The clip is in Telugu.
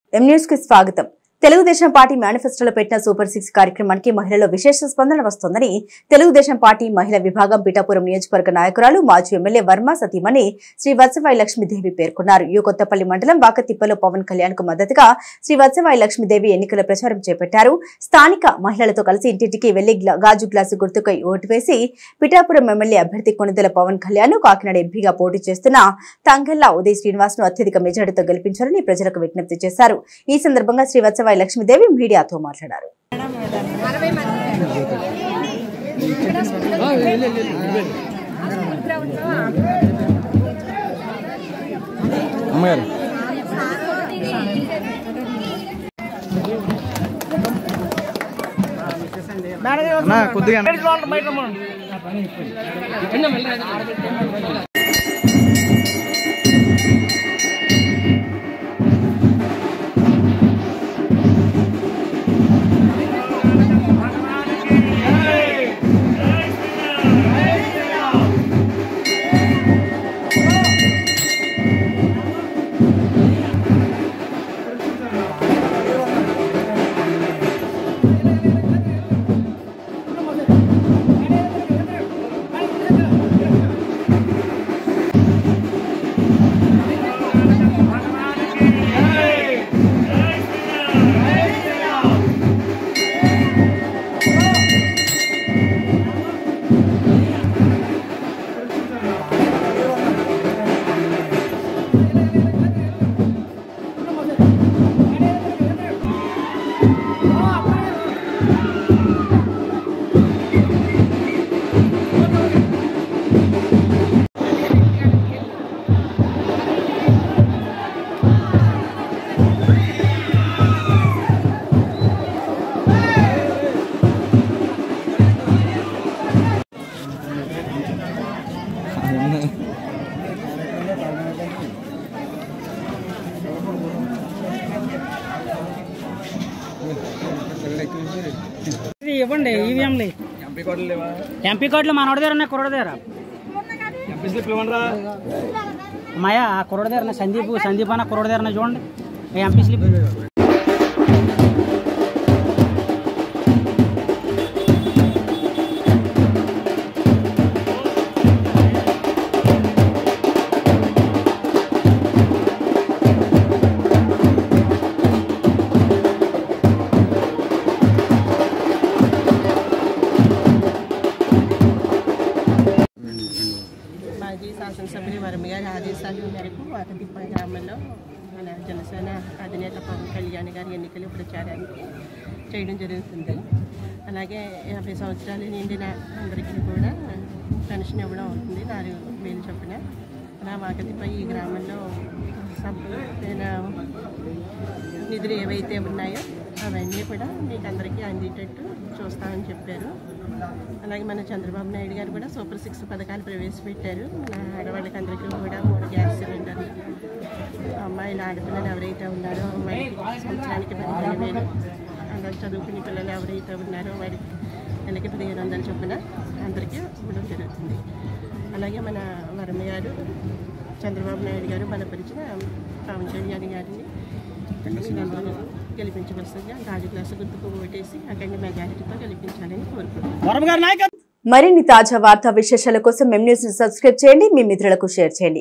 ఎం న్యూస్ కి స్వాగతం తెలుగుదేశం పార్టీ మేనిఫెస్టోలో పెట్టిన సూపర్ సిక్స్ కార్యక్రమానికి మహిళల్లో విశేష స్పందన వస్తోందని తెలుగుదేశం పార్టీ మహిళా విభాగం పిఠాపురం నియోజకవర్గ నాయకురాలు మాజీ ఎమ్మెల్యే వర్మ సతీమణి శ్రీ వత్సవాయి లక్ష్మీదేవి పేర్కొన్నారు యు కొత్తపల్లి మండలం వాకతిప్పలో పవన్ కళ్యాణ్ కు మద్దతుగా శ్రీ వత్సవాయి లక్ష్మీదేవి ఎన్నికల ప్రచారం చేపట్టారు స్థానిక మహిళలతో కలిసి ఇంటింటికి వెళ్లి గ్లా- గాజు గ్లాసు గుర్తుకై ఓటు వేసి పిఠాపురం ఎమ్మెల్యే అభ్యర్థి కొనిదెల పవన్ కళ్యాణ్ కాకినాడ ఎంపీగా పోటీ చేస్తున్న తంగెల్లా ఉదయ్ శ్రీనివాస్ ను అత్యధిక మెజార్టీతో గెలిపించాలని ప్రజలకు విజ్ఞప్తి చేశారు ఈ సందర్భంగా శ్రీ వత్సవాయి లక్ష్మీదేవి మీడియాతో మాట్లాడారు అమ్మగారు అన్నా కొద్దిగా ఇది ఇవ్వండి ఈవీఎంలు ఎంపీ కోటలు లేవా ఎంపీ కార్డులు మనోడి దగ్గర ఉన్నాయి కుర్రోడి దగ్గర ఎంపీ స్లిప్ ఇవ్వండిరా అమ్మాయ ఆ కుర్రోడి దగ్గర ఉన్నాయి. సందీప్ సందీప్ అన్న కుర్రోడి దగ్గర ఉన్నాయి చూడండి ఈ ఎంపీ స్లిప్ మాజీ శాసనసభ్యులు వర్మ గారి ఆదేశాల మేరకు వాకతిప్ప గ్రామంలో మన జనసేన అధినేత పవన్ కళ్యాణ్ గారి ఎన్నికలు ప్రచారానికి చేయడం జరుగుతుంది అలాగే యాభై సంవత్సరాలు నిండిన అందరికీ కూడా పెన్షన్ ఇవ్వడం అవుతుంది నాలుగు వేలు చొప్పున అలా వాకతిప్ప ఈ గ్రామంలో సంపూర్ణ నిధులు ఏవైతే ఉన్నాయో అవన్నీ కూడా మీకు అందరికీ అందేటట్టు చూస్తామని చెప్పారు అలాగే మన చంద్రబాబు నాయుడు గారు కూడా సూపర్ సిక్స్ పథకాలు ప్రవేశపెట్టారు మన ఆడవాళ్ళకి అందరికీ కూడా మూడు గ్యాస్ సిలిండర్లు అమ్మాయిలు ఆడపిల్లలు ఎవరైతే ఉన్నారో వారికి సంవత్సరానికి పదిహేను వేలు అలా చదువుకునే పిల్లలు ఎవరైతే ఉన్నారో వారికి నెలకి పదిహేను వందల చొప్పున అందరికీ ఇవ్వడం జరుగుతుంది అలాగే మన వరమ గారు చంద్రబాబు నాయుడు గారు బలపరిచిన పవన్ కళ్యాణ్ గారిని మీరందరూ గెలిపించవలసిందిగా గాజు గ్లాసు గుర్తుకు ఓటేసి అఖండ మెజారిటీతో గెలిపించాలని కోరుకుంటున్నాను వరం గారి నాయకత్వం మరిన్ని తాజా వార్తా విశేషాల కోసం ఎం న్యూస్ ని సబ్స్క్రైబ్ చేయండి మీ మిత్రులకు షేర్ చేయండి